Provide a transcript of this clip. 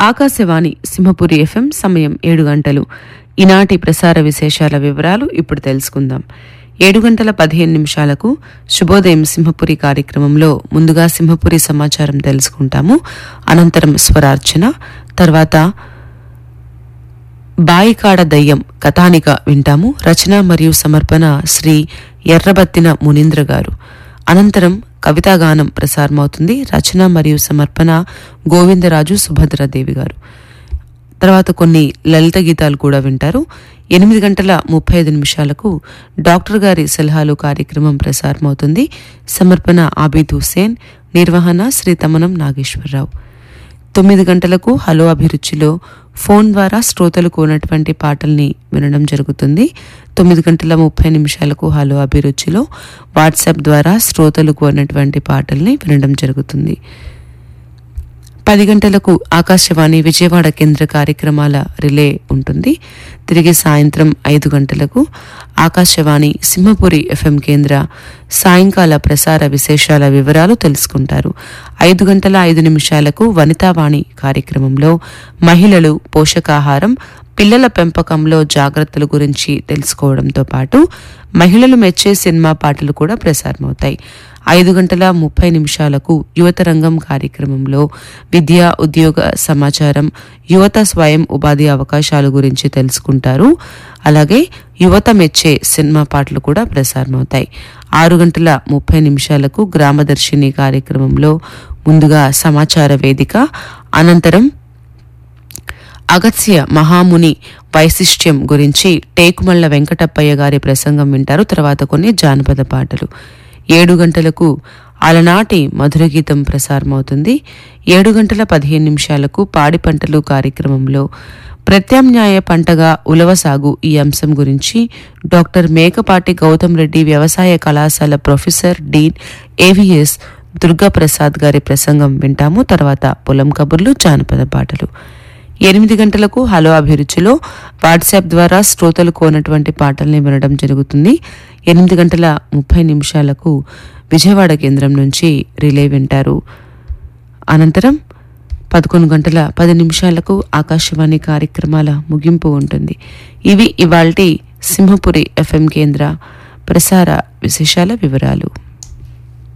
Akashvani Simhapuri FM సమయం ఏడు గంటలు ఈనాటి ప్రసార విశేషాల వివరాలు ఇప్పుడు తెలుసుకుందాం ఏడు గంటల పదిహేను నిమిషాలకు శుభోదయం సింహపురి కార్యక్రమంలో ముందుగా సింహపురి సమాచారం తెలుసుకుంటాము అనంతరం స్వరార్చన తర్వాత బాయికాడ దయ్యం కథానిక వింటాము రచన మరియు సమర్పణ శ్రీ ఎర్రబత్తిన మునీంద్ర గారు అనంతరం కవితాగానం ప్రసారమవుతుంది రచన మరియు సమర్పణ గోవిందరాజు సుభద్రాదేవి గారు తర్వాత కొన్ని లలిత గీతాలు కూడా వింటారు ఎనిమిది గంటల ముప్పై ఐదు నిమిషాలకు డాక్టర్ గారి సలహాలు కార్యక్రమం ప్రసారమవుతుంది సమర్పణ ఆబిద్ హుసేన్ నిర్వహణ శ్రీ తమనం నాగేశ్వరరావు తొమ్మిది గంటలకు హలో అభిరుచిలో ఫోన్ ద్వారా శ్రోతలు కోనటువంటి పాటల్ని వినడం జరుగుతుంది తొమ్మిది గంటల ముప్పై నిమిషాలకు హలో అభిరుచిలో వాట్సాప్ ద్వారా శ్రోతలు కోనటువంటి పాటల్ని వినడం జరుగుతుంది పది గంటలకు ఆకాశవాణి విజయవాడ కేంద్ర కార్యక్రమాల రిలే ఉంటుంది తిరిగి సాయంత్రం ఐదు గంటలకు ఆకాశవాణి సింహపురి ఎఫ్ఎం కేంద్ర సాయంకాల ప్రసార విశేషాల వివరాలు తెలుసుకుంటారు ఐదు గంటల ఐదు నిమిషాలకు వనితావాణి కార్యక్రమంలో మహిళలు పోషకాహారం పిల్లల పెంపకంలో జాగ్రత్తల గురించి తెలుసుకోవడంతో పాటు మహిళలు మెచ్చే సినిమా పాటలు కూడా ప్రసారమవుతాయి ఐదు గంటల ముప్పై నిమిషాలకు యువత రంగం కార్యక్రమంలో విద్య ఉద్యోగ సమాచారం యువత స్వయం ఉపాధి అవకాశాల గురించి తెలుసుకుంటారు అలాగే యువత మెచ్చే సినిమా పాటలు కూడా ప్రసారమవుతాయి ఆరు గంటల ముప్పై నిమిషాలకు గ్రామదర్శిని కార్యక్రమంలో ముందుగా సమాచార వేదిక అనంతరం అగత్స్య మహాముని వైశిష్ట్యం గురించి టేకుమల్ల వెంకటప్పయ్య గారి ప్రసంగం వింటారు తర్వాత కొన్ని జానపద పాటలు ఏడు గంటలకు అలనాటి మధుర గీతం ప్రసారమవుతుంది ఏడు గంటల పదిహేను నిమిషాలకు పాడి పంటలు కార్యక్రమంలో ప్రత్యామ్నాయ పంటగా ఉలవ సాగు ఈ అంశం గురించి డాక్టర్ మేకపాటి గౌతమ్ రెడ్డి వ్యవసాయ కళాశాల ప్రొఫెసర్ డీన్ ఏవిఎస్ దుర్గాప్రసాద్ గారి ప్రసంగం వింటాము తర్వాత పొలం కబుర్లు జానపద పాటలు ఎనిమిది గంటలకు హలో అభిరుచిలో వాట్సాప్ ద్వారా శ్రోతలు కోనటువంటి పాటల్ని వినడం జరుగుతుంది ఎనిమిది గంటల ముప్పై నిమిషాలకు విజయవాడ కేంద్రం నుంచి రిలే వింటారు అనంతరం పదకొండు గంటల పది నిమిషాలకు ఆకాశవాణి కార్యక్రమాల ముగింపు ఉంటుంది ఇవి ఇవాల్టి సింహపురి ఎఫ్ఎం కేంద్ర ప్రసార విశేషాల వివరాలు